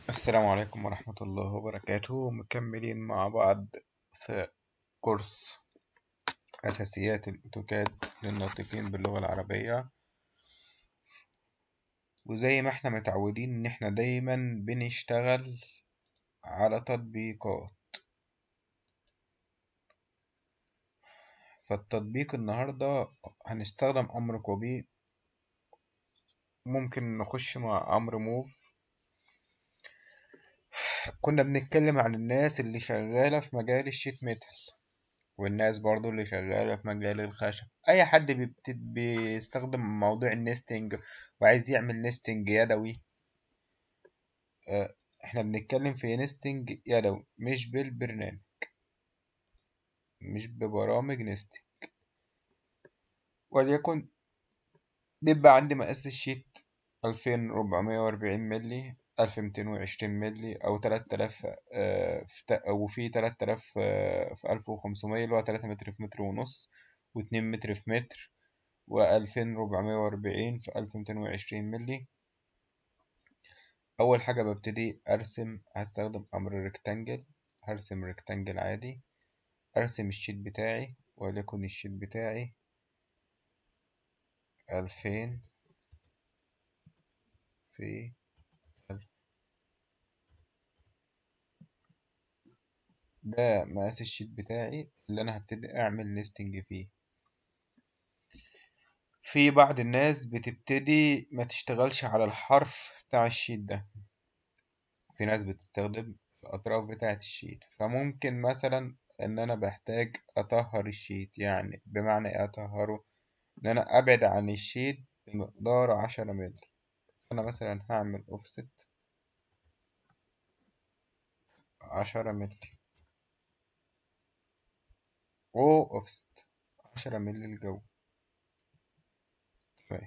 السلام عليكم ورحمة الله وبركاته مكملين مع بعض في كورس أساسيات الأوتوكاد للناطقين باللغة العربية وزي ما احنا متعودين إن احنا دايما بنشتغل على تطبيقات فالتطبيق النهاردة هنستخدم أمر كوبي ممكن نخش مع أمر موف كنا بنتكلم عن الناس اللي شغالة في مجال الشيت ميتال والناس برضو اللي شغالة في مجال الخشب أي حد بيبت- بيستخدم موضوع النستنج وعايز يعمل نستنج يدوي آه، احنا بنتكلم في نستنج يدوي مش بالبرنامج مش ببرامج نستنج وليكن بيبقى عندي مقاس الشيت ألفين ربعمية وأربعين ملي ألف ميتين وعشرين ملي أو تلات آلاف في تا- وفي تلات آلاف في ألف وخمسمية اللي هو تلاتة متر في متر ونص واتنين متر في متر وألفين ربعمية وأربعين في ألف ميتين وعشرين ملي أول حاجة ببتدي أرسم هستخدم أمر ريكتانجل هرسم ريكتانجل عادي أرسم الشيت بتاعي وليكن الشيت بتاعي ألفين في ألف ده مقاس الشيت بتاعي اللي أنا هبتدي أعمل نستنج فيه في بعض الناس بتبتدي ما تشتغلش على الحرف بتاع الشيت ده في ناس بتستخدم الأطراف بتاعة الشيت فممكن مثلا إن أنا بحتاج أطهر الشيت يعني بمعنى إيه أطهره إن أنا أبعد عن الشيت بمقدار عشرة متر أنا مثلا هعمل أوفست عشرة متر أو أوفست عشرة مللي الجو كفاية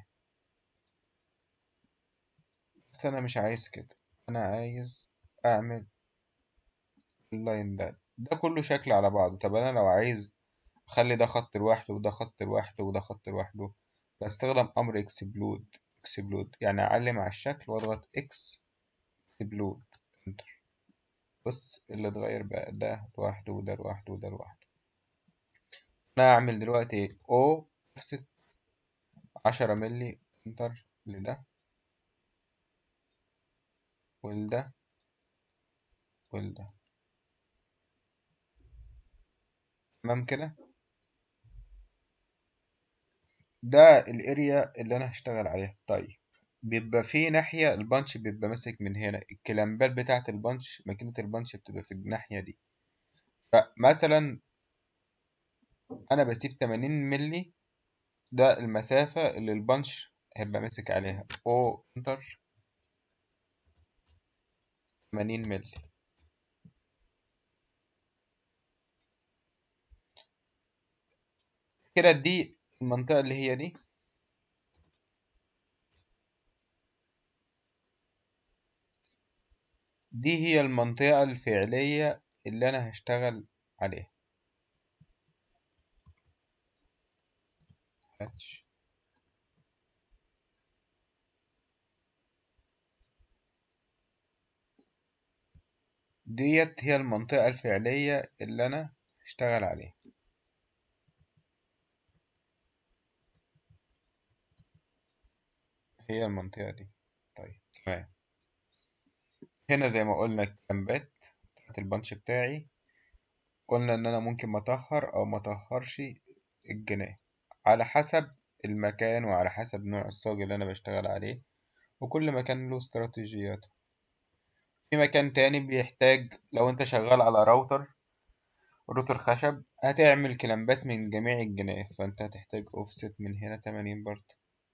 بس أنا مش عايز كده أنا عايز أعمل اللاين ده ده كله شكل على بعضه طب أنا لو عايز أخلي ده خط لوحده وده خط لوحده وده خط لوحده بستخدم أمر اكسبلود اكسبلود يعني أعلم على الشكل وأضغط اكس اكسبلود انتر بص اللي اتغير بقى ده لوحده وده لوحده وده لوحده أنا هعمل دلوقتي أو أوفست عشرة ملي انتر لده ولده ولده تمام كده ده الاريا اللي انا هشتغل عليها طيب بيبقى في ناحية البانش بيبقى ماسك من هنا الكلامبات بتاعة البانش ماكينة البانش بتبقى في الناحية دي فمثلا انا بسيب 80 ملي ده المسافة اللي البانش هيبقى ماسك عليها او انتر 80 ملي كده دي المنطقة اللي هي دي دي هي المنطقة الفعلية اللي أنا هشتغل عليها هاتش ديت هي المنطقة الفعلية اللي أنا هشتغل عليها هي المنطقة دي طيب تمام هنا زي ما قلنا الكامبات بتاعت البانش بتاعي قلنا إن أنا ممكن مطهر أو مطهرش الجناه على حسب المكان وعلى حسب نوع الصاج اللي أنا بشتغل عليه وكل مكان له استراتيجياته في مكان تاني بيحتاج لو أنت شغال على راوتر روتر خشب هتعمل كلامبات من جميع الجناه فأنت هتحتاج أوفست من هنا تمانين برضه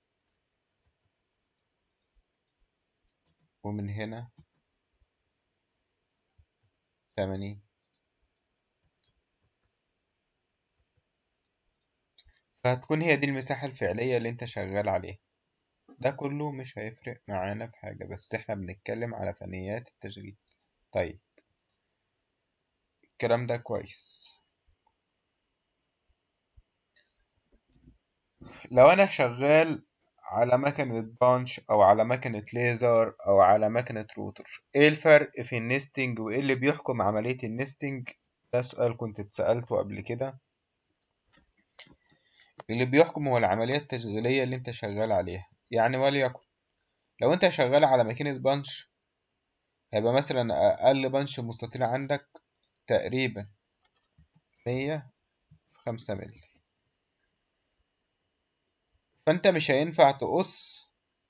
ومن هنا تمانين فهتكون هي دي المساحة الفعلية اللي انت شغال عليها ده كله مش هيفرق معانا في حاجة بس احنا بنتكلم على فنيات التشغيل طيب الكلام ده كويس لو انا شغال على مكنة بانش أو على مكنة ليزر أو على مكنة روتر إيه الفرق في النستنج وإيه اللي بيحكم عملية النستنج ده سؤال كنت اتسألته قبل كده اللي بيحكم هو العملية التشغيلية اللي انت شغال عليها يعني وليكن لو انت شغال على ماكينة بانش هيبقى مثلا أقل بانش مستطيل عندك تقريبا مية خمسة مللي فانت مش هينفع تقص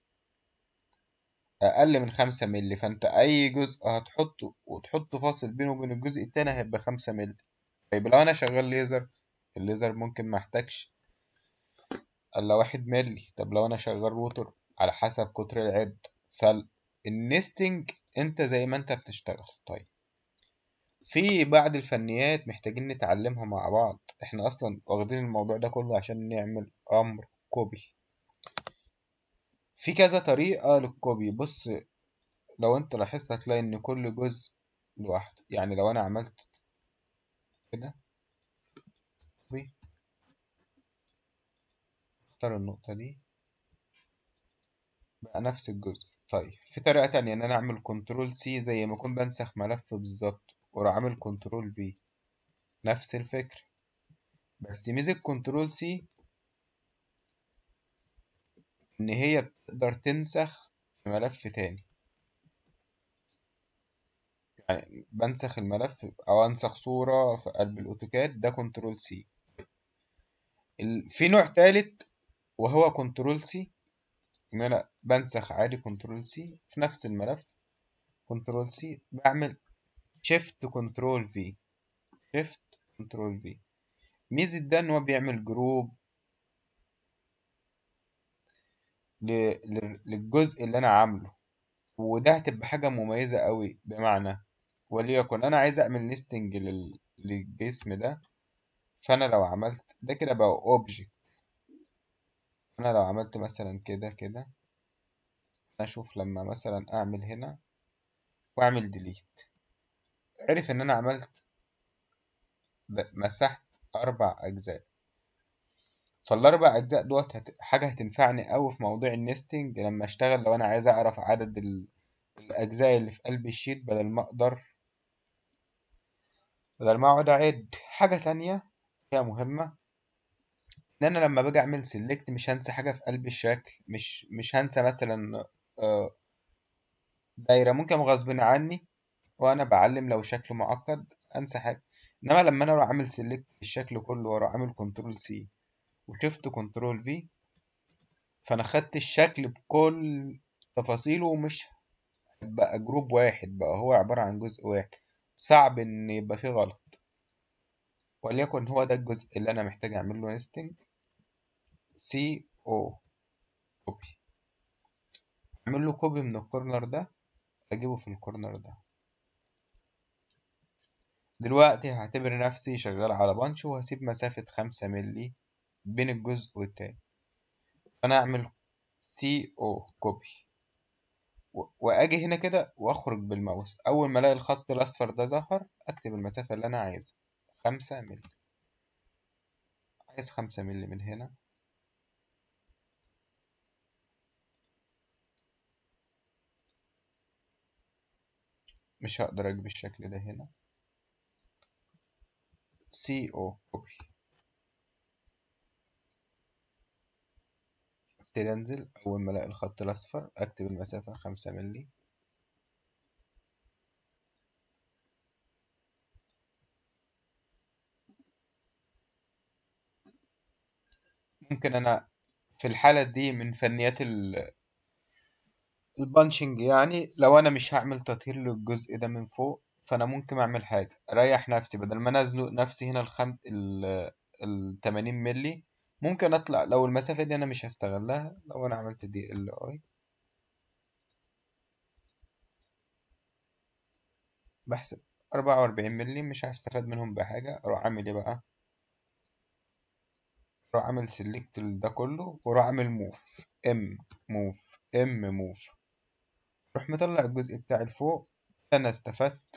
أقل من خمسة مللي فانت أي جزء هتحطه وتحط فاصل بينه وبين الجزء التاني هيبقى خمسة مللي طيب لو أنا شغال ليزر الليزر ممكن محتاجش إلا واحد ملي طب لو أنا شغال روتر على حسب قطر العد فالنستنج أنت زي ما أنت بتشتغل طيب في بعض الفنيات محتاجين نتعلمها مع بعض احنا أصلا واخدين الموضوع ده كله عشان نعمل أمر كوبي في كذا طريقة للكوبي بص لو انت لاحظت هتلاقي ان كل جزء لوحده يعني لو انا عملت كده كوبي اختار النقطة دي بقى نفس الجزء طيب في طريقة تانية ان انا اعمل كنترول سي زي ما اكون بنسخ ملف بالظبط واروح عامل كنترول في نفس الفكرة بس ميزة كنترول سي ان هي بتقدر تنسخ في ملف تاني يعني بنسخ الملف او انسخ صورة في قلب الاوتوكاد ده كنترول سي في نوع تالت وهو كنترول سي ان انا بنسخ عادي كنترول سي في نفس الملف كنترول سي بعمل شيفت كنترول في شيفت كنترول في ميزة ده ان هو بيعمل جروب للجزء اللي انا عامله وده هتبقى حاجة مميزة قوي بمعنى وليكن انا عايز اعمل نستنج للجسم ده فانا لو عملت ده كده بقى اوبجكت انا لو عملت مثلا كده كده اشوف لما مثلا اعمل هنا واعمل ديليت عرف ان انا عملت مسحت اربع اجزاء فالاربع اجزاء دوت هت... حاجه هتنفعني قوي في موضوع النستنج لما اشتغل لو انا عايز اعرف عدد ال... الاجزاء اللي في قلب الشيت بدل ما اقدر بدل ما اقعد اعد حاجه تانية هي مهمه ان انا لما باجي اعمل سيلكت مش هنسى حاجه في قلب الشكل مش مش هنسى مثلا دايره ممكن غصب عني وانا بعلم لو شكله معقد انسى حاجه انما لما انا اروح اعمل سيلكت الشكل كله واروح اعمل كنترول سي وشفت كنترول في فانا خدت الشكل بكل تفاصيله ومش بقى جروب واحد بقى هو عبارة عن جزء واحد صعب ان يبقى فيه غلط وليكن هو ده الجزء اللي انا محتاج اعمل له نستنج سي او كوبي اعمل له كوبي من الكورنر ده اجيبه في الكورنر ده دلوقتي هعتبر نفسي شغال على بانش وهسيب مسافة خمسة ملي بين الجزء والتاني انا اعمل سي او كوبي واجي هنا كده واخرج بالماوس اول ما الاقي الخط الاصفر ده ظهر اكتب المسافة اللي انا عايزها خمسة ملي عايز خمسة ملي من هنا مش هقدر اجيب الشكل ده هنا سي او كوبي ابتدي انزل اول ما الاقي الخط الاصفر اكتب المسافة خمسة ملي ممكن انا في الحالة دي من فنيات البانشنج يعني لو انا مش هعمل تطهير للجزء ده من فوق فانا ممكن اعمل حاجة اريح نفسي بدل ما انزله نفسي هنا الخم ال 80 ملي ممكن اطلع لو المسافة دي انا مش هستغلها لو انا عملت دي ال اي بحسب 44 ملي مش هستفاد منهم بحاجة اروح اعمل ايه بقى اروح اعمل سيلكت ده كله واروح اعمل موف ام موف ام موف اروح مطلع الجزء بتاعي لفوق انا استفدت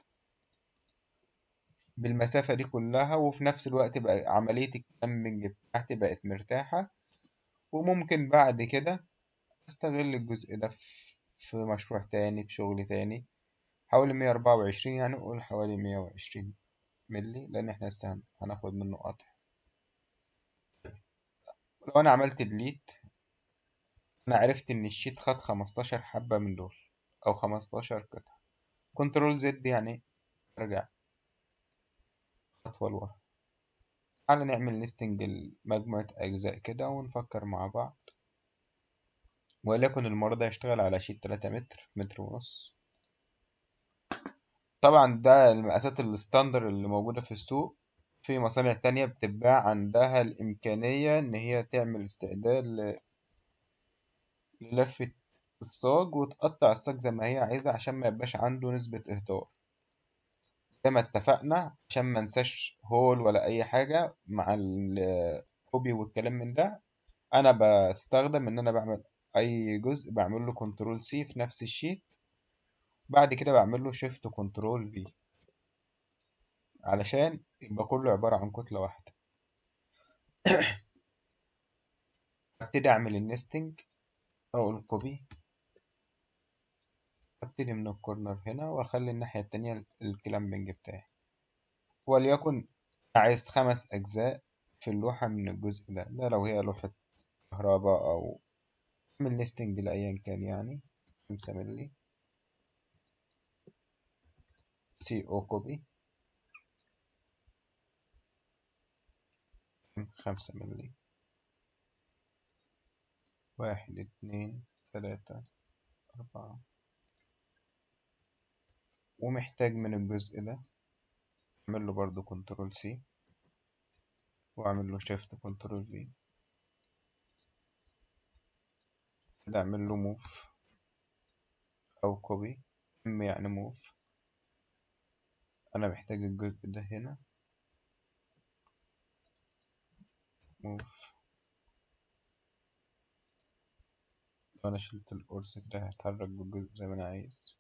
بالمسافة دي كلها وفي نفس الوقت بقى عملية الكامبنج بتاعتي بقت مرتاحة وممكن بعد كده استغل الجزء ده في مشروع تاني في شغل تاني حوالي مية أربعة وعشرين يعني قول حوالي مية وعشرين ملي لأن احنا لسه هناخد منه قطع لو أنا عملت ديليت أنا عرفت إن الشيت خد خمستاشر حبة من دول أو خمستاشر قطعة كنترول زد يعني ارجع خطوة لورا تعالى نعمل نستنج لمجموعة أجزاء كده ونفكر مع بعض وليكن المرة ده يشتغل على شيت تلاتة متر متر ونص طبعا ده المقاسات الستاندر اللي موجودة في السوق في مصانع تانية بتتباع عندها الإمكانية إن هي تعمل استعداد للفة الصاج وتقطع الصاج زي ما هي عايزة عشان ما يبقاش عنده نسبة إهدار زي ما اتفقنا عشان ما ننساش هول ولا أي حاجة مع الكوبي والكلام من ده أنا بستخدم إن أنا بعمل أي جزء بعمل له كنترول سي في نفس الشيت بعد كده بعمل له شيفت كنترول في علشان يبقى كله عبارة عن كتلة واحدة ابتدي اعمل النستنج او الكوبي ابتدي من الكورنر هنا واخلي الناحية التانية الكلامبنج بتاعي وليكن عايز خمس اجزاء في اللوحة من الجزء ده ده لو هي لوحة كهرباء او اعمل نستنج لأيا كان يعني خمسة ملي سي او كوبي خمسة ملي واحد اتنين تلاتة أربعة ومحتاج من الجزء ده أعمل له برضو كنترول سي وأعمل له شيفت كنترول في كده أعمل له موف أو كوبي ام يعني موف أنا محتاج الجزء ده هنا موف لو أنا شلت القرص كده هيتحرك بالجزء زي ما أنا عايز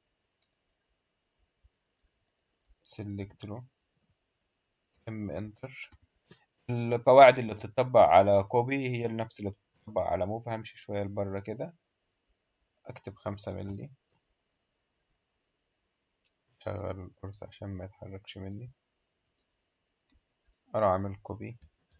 سيلكت له ام انتر القواعد اللي بتطبق على كوبي هي نفس اللي بتطبق على موف همشي شوية لبره كده أكتب خمسة ملي شغل القرص عشان ما يتحركش مني أروح أعمل كوبي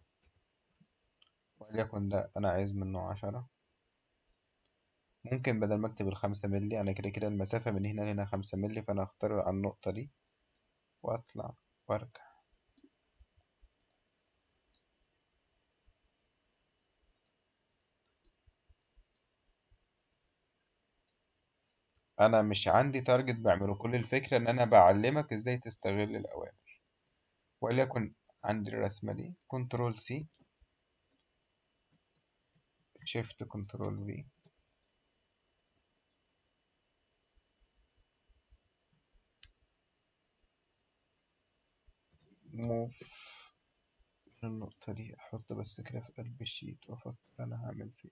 وليكن ده أنا عايز منه عشرة ممكن بدل ما أكتب الخمسة ملي أنا كده كده المسافة من هنا لهنا خمسة ملي فأنا هختار على النقطة دي وأطلع وأرجع أنا مش عندي تارجت بعمله كل الفكرة إن أنا بعلمك إزاي تستغل الأوامر وليكن عندي الرسمة دي كنترول سي شيفت كنترول في موف من النقطة دي أحط بس كده في قلب الشيت وأفكر أنا هعمل فيه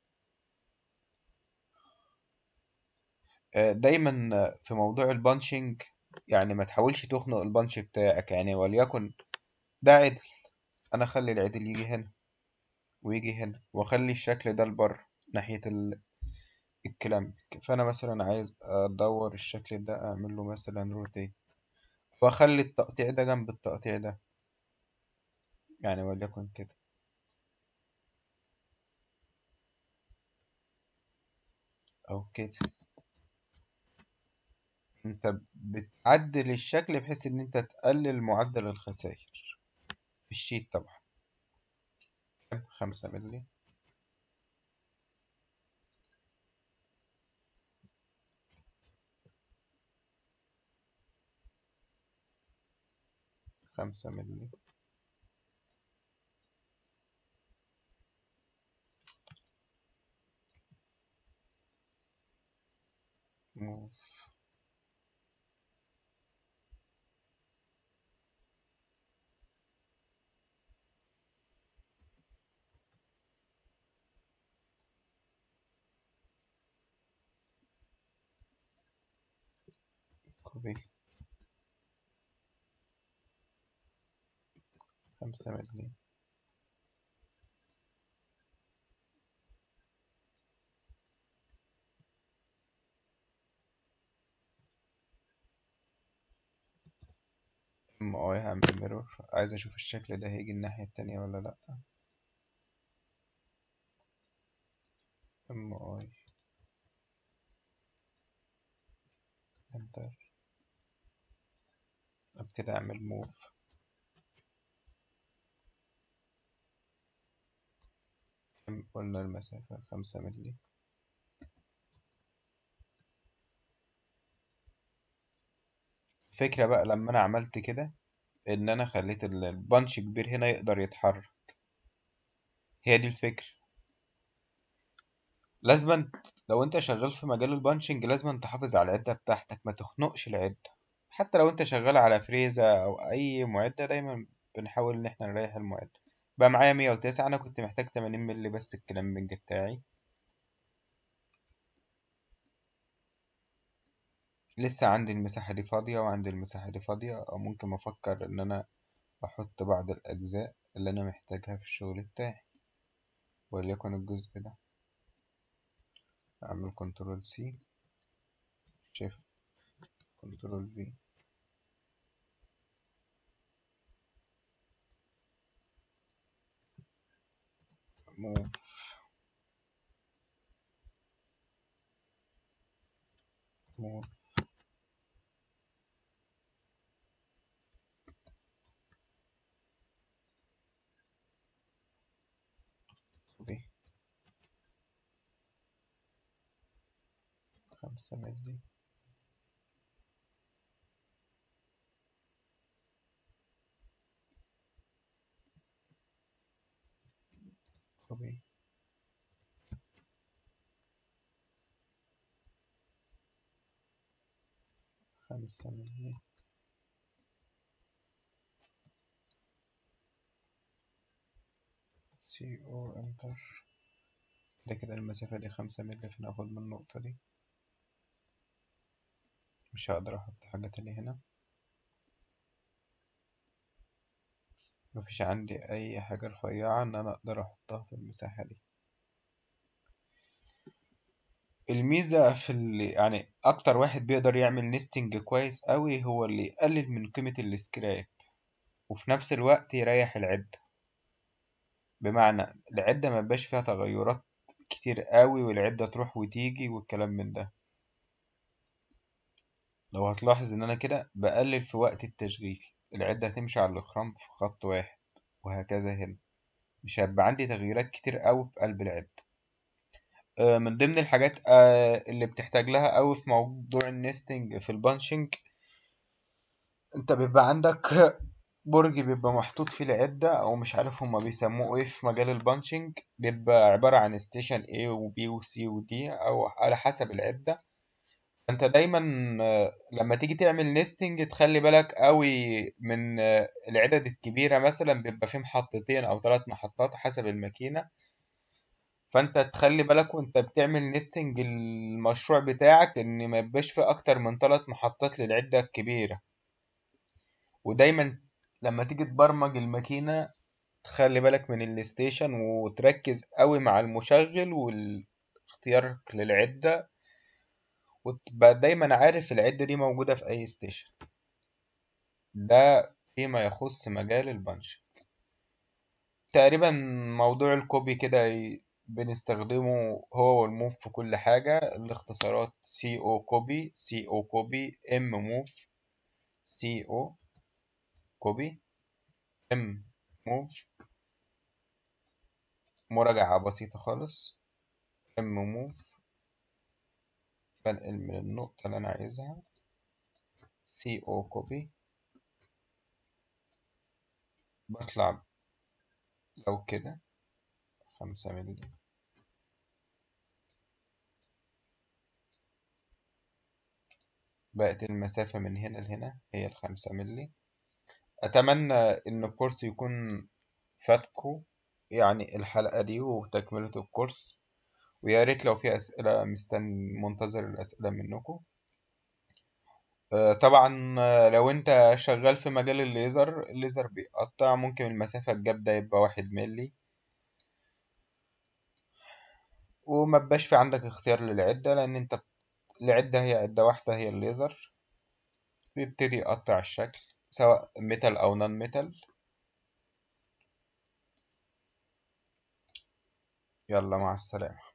دايما في موضوع البانشنج يعني ما تحاولش تخنق البانش بتاعك يعني وليكن ده عدل أنا أخلي العدل يجي هنا ويجي هنا وأخلي الشكل ده لبره ناحية ال... الكلام فأنا مثلا عايز أدور الشكل ده أعمل له مثلا روتيت وأخلي التقطيع ده جنب التقطيع ده يعني وليكن كده أو كده انت بتعدل الشكل بحيث ان انت تقلل معدل الخسائر في الشيت طبعا خمسة ملي خمسة ملي موف كوبي خمسة ملي ام اي هعمل ميرور عايز اشوف الشكل ده هيجي الناحية التانية ولا لأ ام اي انتر ابتدي اعمل موف قلنا المسافة خمسة ملي الفكرة بقى لما انا عملت كده ان انا خليت البانش كبير هنا يقدر يتحرك هي دي الفكرة لازما لو انت شغال في مجال البانشنج لازما تحافظ على العدة بتاعتك ما تخنقش العدة حتى لو انت شغال على فريزة او اي معدة دايما بنحاول ان احنا نريح المعدة بقى معايا مية وتسعة انا كنت محتاج تمانين ملي بس الكلامبنج بتاعي لسه عندي المساحة دي فاضية وعندي المساحة دي فاضية او ممكن افكر ان انا احط بعض الاجزاء اللي انا محتاجها في الشغل بتاعي وليكن الجزء ده اعمل كنترول سي شيفت كنترول في موف موف كوبي خمسة ملي كوبي خمسة ملي سي او انتر ده كده المسافة دي خمسة ملي فناخد من النقطة دي مش هقدر احط حاجة تانية هنا مفيش عندي اي حاجة رفيعة ان انا اقدر احطها في المساحة دي الميزة في اللي يعني اكتر واحد بيقدر يعمل نستنج كويس قوي هو اللي يقلل من قيمة السكراب وفي نفس الوقت يريح العدة بمعنى العدة ما يبقاش فيها تغيرات كتير قوي والعدة تروح وتيجي والكلام من ده لو هتلاحظ ان انا كده بقلل في وقت التشغيل العدة هتمشي على الاخرام في خط واحد وهكذا هنا مش هيبقى عندي تغييرات كتير قوي في قلب العدة آه، من ضمن الحاجات آه، اللي بتحتاج لها قوي في موضوع النستنج في البانشنج انت بيبقى عندك برج بيبقى محطوط فيه العدة او مش عارف هما بيسموه ايه في مجال البانشنج بيبقى عبارة عن ستيشن A و B و C و D او على حسب العدة انت دايما آه، لما تيجي تعمل نستنج تخلي بالك قوي من آه، العدد الكبيرة مثلا بيبقى فيه محطتين او ثلاث محطات حسب الماكينة فانت تخلي بالك وانت بتعمل نستنج المشروع بتاعك ان ما يبقاش فيه اكتر من ثلاث محطات للعدة الكبيرة ودايما لما تيجي تبرمج الماكينة تخلي بالك من الستيشن وتركز قوي مع المشغل واختيارك للعدة وتبقى دايما عارف العدة دي موجودة في أي ستيشن ده فيما يخص مجال البنش تقريبا موضوع الكوبي كده ي- بنستخدمه هو والموف في كل حاجة الاختصارات سي او كوبي سي او كوبي ام موف سي او كوبي ام موف مراجعة بسيطة خالص ام موف بنقل من النقطة اللي أنا عايزها سي او كوبي بطلع لو كده خمسة مللي بقت المسافة من هنا لهنا هي الخمسة مللي أتمنى إن الكورس يكون فاتكو يعني الحلقة دي وتكملة الكورس ويا ريت لو في أسئلة مستني منتظر الأسئلة منكم آه، طبعا آه، لو انت شغال في مجال الليزر الليزر بيقطع ممكن المسافة الجامدة يبقى واحد ملي وما بقاش في عندك اختيار للعدة لأن انت العدة هي عدة واحدة هي الليزر بيبتدي يقطع الشكل سواء ميتال او نون ميتال يلا مع السلامة